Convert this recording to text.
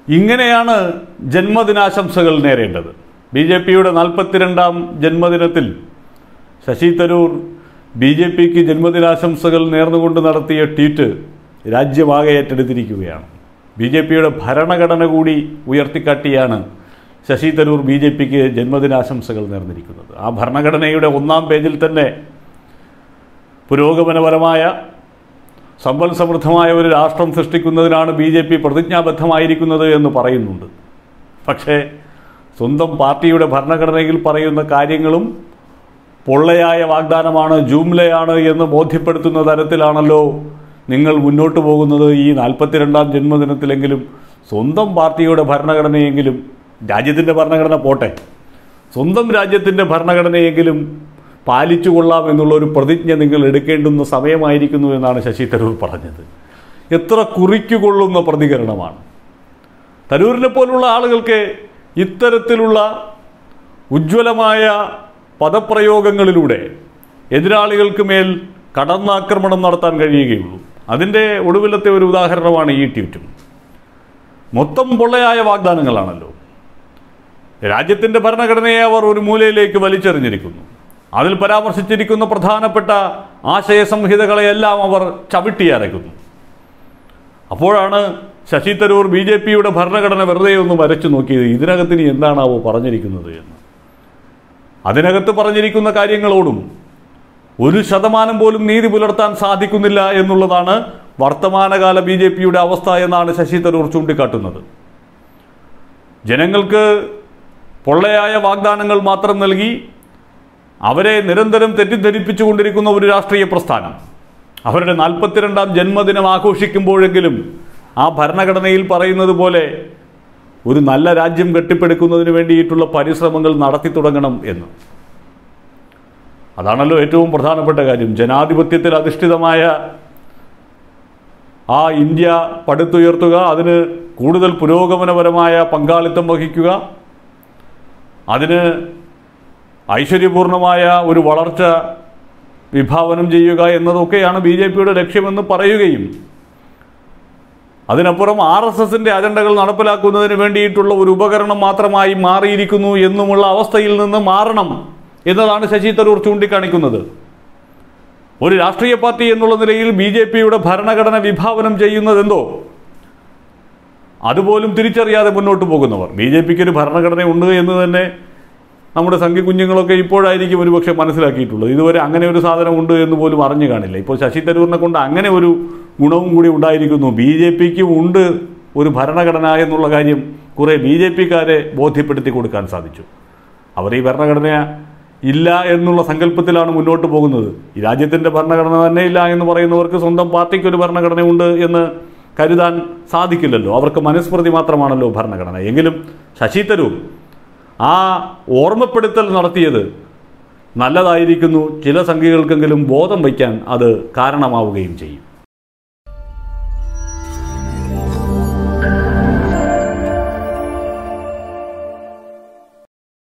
ഇങ്ങനെയാണ് ജന്മദിനാശംസകൾ നേരേണ്ടത് B J പിയുടെ നാൽപ്പത്തിരണ്ടാം ജന്മദിനത്തിൽ ശശി തരൂർ ബി ജെ പിക്ക് ജന്മദിനാശംസകൾ നേർന്നുകൊണ്ട് നടത്തിയ ട്വീറ്റ് രാജ്യമാകെ ഏറ്റെടുത്തിരിക്കുകയാണ് ബി ജെ പിയുടെ ഭരണഘടന കൂടി ഉയർത്തിക്കാട്ടിയാണ് ശശി തരൂർ ബി ജെ പിക്ക് ജന്മദിനാശംസകൾ നേർന്നിരിക്കുന്നത് ആ ഭരണഘടനയുടെ ഒന്നാം പേജിൽ തന്നെ പുരോഗമനപരമായ സമ്പൽ സമൃദ്ധമായ ഒരു രാഷ്ട്രം സൃഷ്ടിക്കുന്നതിനാണ് ബി ജെ പി പ്രതിജ്ഞാബദ്ധമായിരിക്കുന്നത് എന്ന് പറയുന്നുണ്ട് പക്ഷേ സ്വന്തം പാർട്ടിയുടെ ഭരണഘടനയിൽ പറയുന്ന കാര്യങ്ങളും പൊള്ളയായ വാഗ്ദാനമാണ് ജൂംലയാണ് എന്ന് ബോധ്യപ്പെടുത്തുന്ന തരത്തിലാണല്ലോ നിങ്ങൾ മുന്നോട്ട് പോകുന്നത് ഈ നാൽപ്പത്തിരണ്ടാം ജന്മദിനത്തിലെങ്കിലും സ്വന്തം പാർട്ടിയുടെ ഭരണഘടനയെങ്കിലും രാജ്യത്തിൻ്റെ ഭരണഘടന പോട്ടെ സ്വന്തം രാജ്യത്തിൻ്റെ ഭരണഘടനയെങ്കിലും പാലിച്ചു കൊള്ളാം എന്നുള്ള ഒരു പ്രതിജ്ഞ നിങ്ങൾ എടുക്കേണ്ടുന്ന സമയമായിരിക്കുന്നു എന്നാണ് ശശി തരൂർ പറഞ്ഞത് എത്ര കുറിക്കുകൊള്ളുന്ന പ്രതികരണമാണ് തരൂരിനെ പോലുള്ള ആളുകൾക്ക് ഇത്തരത്തിലുള്ള ഉജ്ജ്വലമായ പദപ്രയോഗങ്ങളിലൂടെ എതിരാളികൾക്ക് മേൽ കടന്നാക്രമണം നടത്താൻ കഴിയുകയുള്ളൂ അതിൻ്റെ ഒടുവിലത്തെ ഒരു ഉദാഹരണമാണ് ഈ ട്വീറ്റും മൊത്തം പൊള്ളയായ വാഗ്ദാനങ്ങളാണല്ലോ രാജ്യത്തിൻ്റെ ഭരണഘടനയെ അവർ ഒരു മൂലയിലേക്ക് വലിച്ചെറിഞ്ഞിരിക്കുന്നു അതിൽ പരാമർശിച്ചിരിക്കുന്ന പ്രധാനപ്പെട്ട ആശയ സംഹിതകളെയെല്ലാം അവർ ചവിട്ടിയരയ്ക്കുന്നു അപ്പോഴാണ് ശശി തരൂർ ബി ജെ പിയുടെ ഭരണഘടന വെറുതെ ഒന്ന് വരച്ചു നോക്കിയത് ഇതിനകത്ത് ഇനി എന്താണാവോ പറഞ്ഞിരിക്കുന്നത് എന്ന് അതിനകത്ത് പറഞ്ഞിരിക്കുന്ന കാര്യങ്ങളോടും ഒരു ശതമാനം പോലും നീതി പുലർത്താൻ സാധിക്കുന്നില്ല എന്നുള്ളതാണ് വർത്തമാനകാല ബി ജെ പിയുടെ അവസ്ഥ എന്നാണ് ശശി തരൂർ ചൂണ്ടിക്കാട്ടുന്നത് ജനങ്ങൾക്ക് പൊള്ളയായ വാഗ്ദാനങ്ങൾ മാത്രം നൽകി അവരെ നിരന്തരം തെറ്റിദ്ധരിപ്പിച്ചുകൊണ്ടിരിക്കുന്ന ഒരു രാഷ്ട്രീയ പ്രസ്ഥാനം അവരുടെ നാൽപ്പത്തിരണ്ടാം ജന്മദിനം ആഘോഷിക്കുമ്പോഴെങ്കിലും ആ ഭരണഘടനയിൽ പറയുന്നത് പോലെ ഒരു നല്ല രാജ്യം കെട്ടിപ്പടുക്കുന്നതിന് വേണ്ടിയിട്ടുള്ള പരിശ്രമങ്ങൾ നടത്തി തുടങ്ങണം എന്ന് അതാണല്ലോ ഏറ്റവും പ്രധാനപ്പെട്ട കാര്യം ജനാധിപത്യത്തിൽ അധിഷ്ഠിതമായ ആ ഇന്ത്യ പടുത്തുയർത്തുക അതിന് കൂടുതൽ പുരോഗമനപരമായ പങ്കാളിത്തം വഹിക്കുക അതിന് ഐശ്വര്യപൂർണമായ ഒരു വളർച്ച വിഭാവനം ചെയ്യുക എന്നതൊക്കെയാണ് ബി ജെ പിയുടെ ലക്ഷ്യമെന്ന് പറയുകയും അതിനപ്പുറം ആർ എസ് എസിൻ്റെ അജണ്ടകൾ നടപ്പിലാക്കുന്നതിന് വേണ്ടിയിട്ടുള്ള ഒരു ഉപകരണം മാത്രമായി മാറിയിരിക്കുന്നു എന്നുമുള്ള അവസ്ഥയിൽ നിന്ന് മാറണം എന്നതാണ് ശശി തരൂർ ചൂണ്ടിക്കാണിക്കുന്നത് ഒരു രാഷ്ട്രീയ പാർട്ടി എന്നുള്ള നിലയിൽ ബി ജെ പിയുടെ ഭരണഘടന വിഭാവനം ചെയ്യുന്നതെന്തോ അതുപോലും തിരിച്ചറിയാതെ മുന്നോട്ട് പോകുന്നവർ ബി ജെ പിക്ക് ഒരു ഭരണഘടന ഉണ്ട് എന്ന് തന്നെ നമ്മുടെ സംഘി കുഞ്ഞുങ്ങളൊക്കെ ഇപ്പോഴായിരിക്കും ഒരുപക്ഷെ മനസ്സിലാക്കിയിട്ടുള്ളത് ഇതുവരെ അങ്ങനെ ഒരു സാധനം ഉണ്ട് എന്ന് പോലും അറിഞ്ഞു കാണില്ല ഇപ്പോൾ ശശി തരൂരിനെ കൊണ്ട് അങ്ങനെ ഒരു ഗുണവും കൂടി ഉണ്ടായിരിക്കുന്നു ബി ജെ പിക്ക് ഉണ്ട് ഒരു ഭരണഘടന എന്നുള്ള കാര്യം കുറേ ബി ജെ പിക്കാരെ ബോധ്യപ്പെടുത്തി കൊടുക്കാൻ സാധിച്ചു അവർ ഈ ഭരണഘടന ഇല്ല എന്നുള്ള സങ്കല്പത്തിലാണ് മുന്നോട്ട് പോകുന്നത് ഈ രാജ്യത്തിൻ്റെ ഭരണഘടന തന്നെ ഇല്ല എന്ന് പറയുന്നവർക്ക് സ്വന്തം പാർട്ടിക്ക് ഒരു ഭരണഘടനയുണ്ട് എന്ന് കരുതാൻ സാധിക്കില്ലല്ലോ അവർക്ക് മനുസ്മൃതി മാത്രമാണല്ലോ ഭരണഘടന എങ്കിലും ശശി തരൂർ ആ ഓർമ്മപ്പെടുത്തൽ നടത്തിയത് നല്ലതായിരിക്കുന്നു ചില സംഖ്യകൾക്കെങ്കിലും ബോധം വയ്ക്കാൻ അത് കാരണമാവുകയും ചെയ്യും